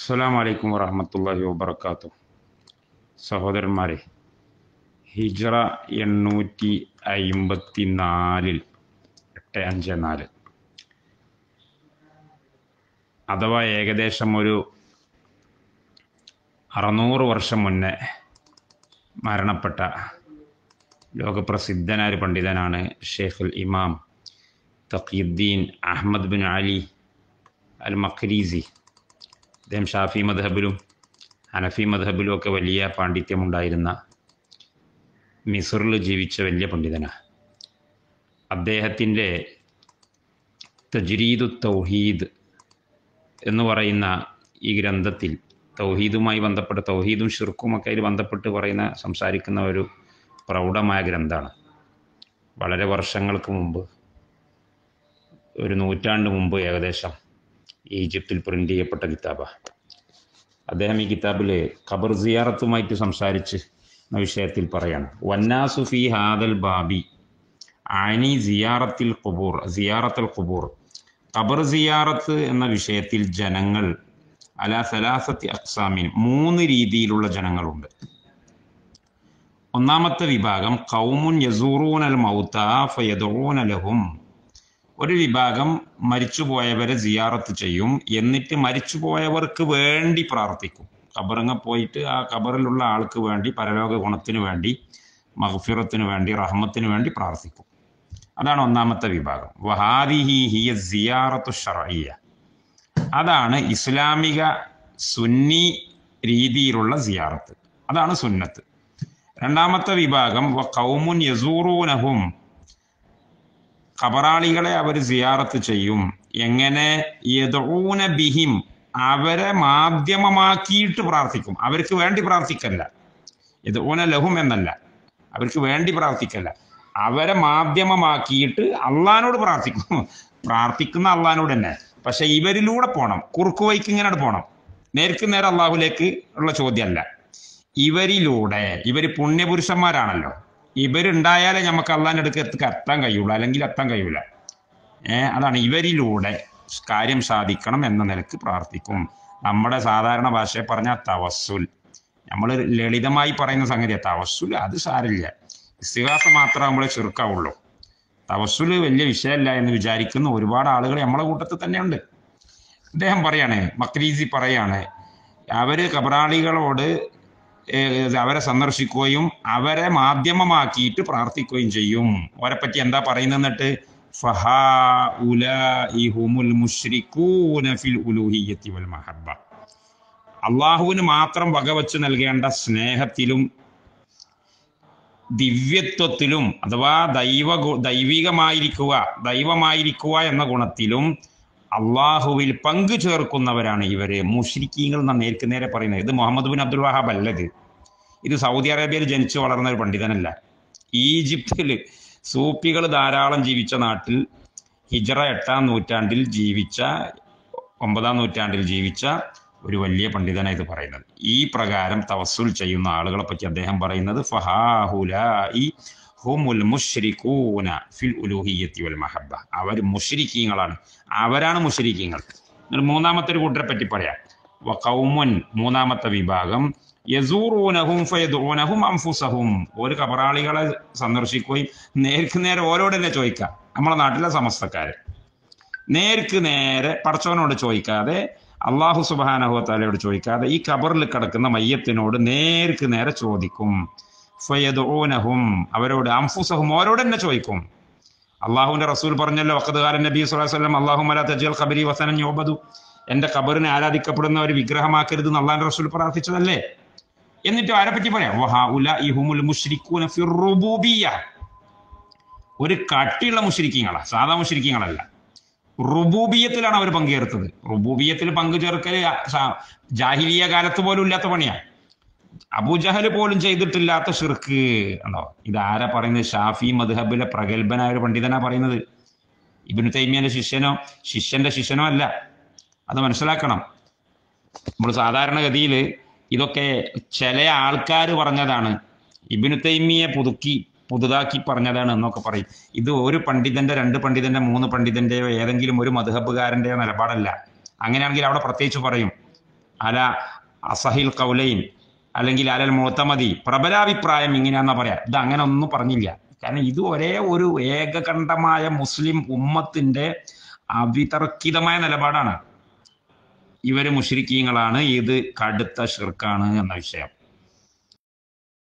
അസ്സലാം വലൈക്കും വറഹമത്തല്ലാഹി വബർക്കാത്തു സഹോദരന്മാരെ ഹിജ്റ എണ്ണൂറ്റി അയിമ്പത്തി നാലിൽ എട്ട് അഞ്ച് നാല് അഥവാ ഏകദേശം ഒരു അറുന്നൂറ് വർഷം മുന്നേ മരണപ്പെട്ട ലോകപ്രസിദ്ധനായ ഒരു പണ്ഡിതനാണ് ഷെയ്ഖുൽ ഇമാം Taqiuddin Ahmad bin Ali al Maqrizi അദ്ദേഹം ഷാഫി മദ്ഹബിലും ഹനഫി മദ്ഹബിലും ഒക്കെ വലിയ പാണ്ഡിത്യമുണ്ടായിരുന്ന മിസറിൽ ജീവിച്ച വലിയ പണ്ഡിതനാണ് അദ്ദേഹത്തിൻ്റെ തജ്രീദു തൗഹീദ് എന്ന് പറയുന്ന ഈ ഗ്രന്ഥത്തിൽ തൗഹീദുമായി ബന്ധപ്പെട്ട തൗഹീദും ഷിർക്കുമൊക്കെ അതിൽ ബന്ധപ്പെട്ട് പറയുന്ന സംസാരിക്കുന്ന ഒരു പ്രൗഢമായ ഗ്രന്ഥമാണ് വളരെ വർഷങ്ങൾക്ക് മുമ്പ് ഒരു നൂറ്റാണ്ട് മുമ്പ് ഏകദേശം ഈജിപ്തിൽ പ്രിൻ്റ് ചെയ്യപ്പെട്ട കിതാബാണ് അദ്ദേഹം ഈ കിതാബിൽ ഖബർ സിയാറത്തുമായിട്ട് സംസാരിച്ച് എന്ന വിഷയത്തിൽ പറയാണ് വന്നാസു ഫി ഹാദൽ ബാബി ആനി സിയാറത്തിൽ ഖുബൂർ സിയാറത്തുൽ ഖുബൂർ ഖബർ സിയാറത്ത് എന്ന വിഷയത്തിൽ ജനങ്ങൾ അല സലാസത്തി അക്സാമിൻ മൂന്ന് രീതിയിലുള്ള ജനങ്ങളുണ്ട് ഒന്നാമത്തെ വിഭാഗം കൗമുൻ യസൂറൂൻ അൽ മൗത്ത ഫയദൂൻ ലഹും ഒരു വിഭാഗം മരിച്ചുപോയവരെ സിയാറത്ത് ചെയ്യും എന്നിട്ട് മരിച്ചുപോയവർക്ക് വേണ്ടി പ്രാർത്ഥിക്കും ഖബറങ്ങ പോയിട്ട് ആ ഖബറിലുള്ള ആൾക്ക് വേണ്ടി പരലോക ഗുണത്തിന് വേണ്ടി മഹഫിറത്തിന് വേണ്ടി റഹ്മത്തിന് വേണ്ടി പ്രാർത്ഥിക്കും അതാണ് ഒന്നാമത്തെ വിഭാഗം വഹാദിഹി ഹിയ സിയാറത്തു ഷറയ്യ അതാണ് ഇസ്ലാമിക സുന്നി രീതിയിലുള്ള സിയാറത്ത് അതാണ് സുന്നത്ത് രണ്ടാമത്തെ വിഭാഗം വ കൗമുൻ യസൂറൂനഹും ഖബറാളികളെ അവർ സിയാറത്ത് ചെയ്യും എങ്ങനെ യദൂന ബിഹിം അവരെ മാധ്യമമാക്കിയിട്ട് പ്രാർത്ഥിക്കും അവർക്ക് വേണ്ടി പ്രാർത്ഥിക്കല്ല യദൂന ലഹും എന്നല്ല അവർക്ക് വേണ്ടി പ്രാർത്ഥിക്കല്ല അവരെ മാധ്യമമാക്കിയിട്ട് അള്ളഹാനോട് പ്രാർത്ഥിക്കും പ്രാർത്ഥിക്കുന്ന അള്ളഹാനോട് തന്നെ പക്ഷെ ഇവരിലൂടെ പോണം കുറുക്കു വൈക്ക് ഇങ്ങനെ പോണം നേർക്ക് നേരെ അള്ളാഹുലേക്ക് ഉള്ള ചോദ്യമല്ല ഇവരിലൂടെ ഇവർ പുണ്യപുരുഷന്മാരാണല്ലോ ഇവരുണ്ടായാലേ നമുക്ക് അള്ളാഹിൻ്റെ അടുക്ക് എത്തുക എത്താൻ കഴിയുള്ളൂ അല്ലെങ്കിൽ എത്താൻ കഴിയൂല ഏഹ് അതാണ് ഇവരിലൂടെ കാര്യം സാധിക്കണം എന്ന നിലക്ക് പ്രാർത്ഥിക്കും നമ്മുടെ സാധാരണ ഭാഷയെ പറഞ്ഞ തവസ്സുൽ നമ്മൾ ലളിതമായി പറയുന്ന സംഗതിയാണ് തവസ്സുൽ അത് സാരില്ല ഇസ്തിഹാസ മാത്രമാകുമ്പോഴേ ചെറുക്കാവുള്ളൂ തവസ്സുല് വലിയ വിഷയമല്ല എന്ന് വിചാരിക്കുന്ന ഒരുപാട് ആളുകൾ നമ്മളെ കൂട്ടത്തിൽ തന്നെയുണ്ട് അദ്ദേഹം പറയാണ് മക്രീസി പറയാണ് അവര് കബറാളികളോട് അവരെ സന്ദർശിക്കുകയും അവരെ മാധ്യമമാക്കിയിട്ട് പ്രാർത്ഥിക്കുകയും ചെയ്യും അവരെ പറ്റി എന്താ പറയുന്നത് എന്നിട്ട് അള്ളാഹുവിന് മാത്രം വകവച്ച് നൽകേണ്ട സ്നേഹത്തിലും ദിവ്യത്വത്തിലും അഥവാ ദൈവ ദൈവികമായിരിക്കുക ദൈവമായിരിക്കുക എന്ന ഗുണത്തിലും അള്ളാഹുവിൽ പങ്കു ചേർക്കുന്നവരാണ് ഇവര് മുഷ്രിക്കീങ്ങൾ എന്ന നേർക്ക് നേരെ പറയുന്നത് ഇത് മുഹമ്മദ് ബിൻ അബ്ദുൽ വഹാബ് അല്ലത് ഇത് സൗദി അറേബ്യയിൽ ജനിച്ചു വളർന്ന ഒരു പണ്ഡിതനല്ല ഈജിപ്തിൽ സൂപ്പികൾ ധാരാളം ജീവിച്ച നാട്ടിൽ ഹിജറ എട്ടാം നൂറ്റാണ്ടിൽ ജീവിച്ച ഒമ്പതാം നൂറ്റാണ്ടിൽ ജീവിച്ച ഒരു വലിയ പണ്ഡിതനാണ് ഇത് പറയുന്നത് ഈ പ്രകാരം തവസുൽ ചെയ്യുന്ന ആളുകളെ പറ്റി അദ്ദേഹം പറയുന്നത് ഫഹാഹുലായി ഹുമുൽ മുഷ്രിഖൂന ഫിൽ ഉലൂഹിയത്തി വൽ മഹബ്ബ അവർ മുഷ്രിക്കീങ്ങളാണ് അവരാണ് മുഷ്രിക്കീങ്ങൾ മൂന്നാമത്തെ ഒരു കൂട്ടരെ പറ്റി പറയാം വഖൗമുൻ മൂന്നാമത്തെ വിഭാഗം യസൂറൂനഹും ഫയദൂനഹും അംഫുസഹും ഒരു കബറാളികളെ സന്ദർശിക്കുകയും നേർക്ക് നേരെ ഓരോട് തന്നെ ചോദിക്കാം നമ്മളെ നാട്ടിലെ സമസ്തക്കാര് നേർക്ക് നേരെ പടച്ചവനോട് ചോദിക്കാതെ അള്ളാഹു സുബാനഹുത്താലയോട് ചോദിക്കാതെ ഈ കബറിൽ കിടക്കുന്ന മയ്യത്തിനോട് നേർക്ക് നേരെ ചോദിക്കും ഫയദൂനഹും അവരോട് അംഫുസഹും ഓരോട് തന്നെ ചോദിക്കും അള്ളാഹുവിന്റെ റസൂൽ പറഞ്ഞല്ലോ വക്കതുകാരൻ നബി സ്വലാസ്ലം അള്ളാഹു മല തജൽ ഖബരി വസനൻ യോബദു എന്റെ ഖബറിനെ ആരാധിക്കപ്പെടുന്ന ഒരു വിഗ്രഹമാക്കരുത് എന്ന് അള്ളാഹിന്റെ റസൂൽ പ്രാർത്ഥിച്ചതല്ലേ എന്നിട്ട് ആരെ പറ്റി പറയാം ഒരു കട്ടിയുള്ള മുഷരിക്കങ്ങളാ സാധാ മുഷരിക്കങ്ങളല്ല റുബൂബിയത്തിലാണ് അവർ പങ്കുചേർത്തത് റുബൂബിയത്തിൽ പങ്കുചേർക്കൽ ജാഹിലിയ കാലത്ത് പോലും ഇല്ലാത്ത പണിയാണ് അബൂജഹൽ പോലും ചെയ്തിട്ടില്ലാത്ത ഷിർക്ക് ഉണ്ടോ ഇതാരാ പറയുന്നത് ഷാഫി മദ്ഹബിലെ പ്രഗത്ഭനായ ഒരു പണ്ഡിതനാ പറയുന്നത് ഇബിന് തൈമിയന്റെ ശിഷ്യനോ ശിഷ്യന്റെ ശിഷ്യനോ അല്ല അത് മനസ്സിലാക്കണം നമ്മൾ സാധാരണഗതിയിൽ ഇതൊക്കെ ചില ആൾക്കാർ പറഞ്ഞതാണ് ഇബിനു തൈമിയെ പുതുക്കി പുതുതാക്കി പറഞ്ഞതാണ് എന്നൊക്കെ പറയും ഇത് ഒരു പണ്ഡിതന്റെ രണ്ട് പണ്ഡിതന്റെ മൂന്ന് പണ്ഡിതന്റെയോ ഏതെങ്കിലും ഒരു മധുഹബുകാരന്റെയോ നിലപാടല്ല അങ്ങനെയാണെങ്കിൽ അവിടെ പ്രത്യേകിച്ച് പറയും അല അസഹിൽ കൗലൈൻ അല്ലെങ്കിൽ അലൽ മുത്തമതി പ്രബലാഭിപ്രായം ഇങ്ങനെയാന്നാ പറയാ ഇത് അങ്ങനെ ഒന്നും പറഞ്ഞില്ല കാരണം ഇത് ഒരേ ഒരു ഏകകണ്ഠമായ മുസ്ലിം ഉമ്മത്തിന്റെ അവിതർക്കിതമായ നിലപാടാണ് ഇവര് മുഷരിക്കീങ്ങളാണ് ഇത് കടുത്ത ഷിർക്കാണ് എന്ന വിഷയം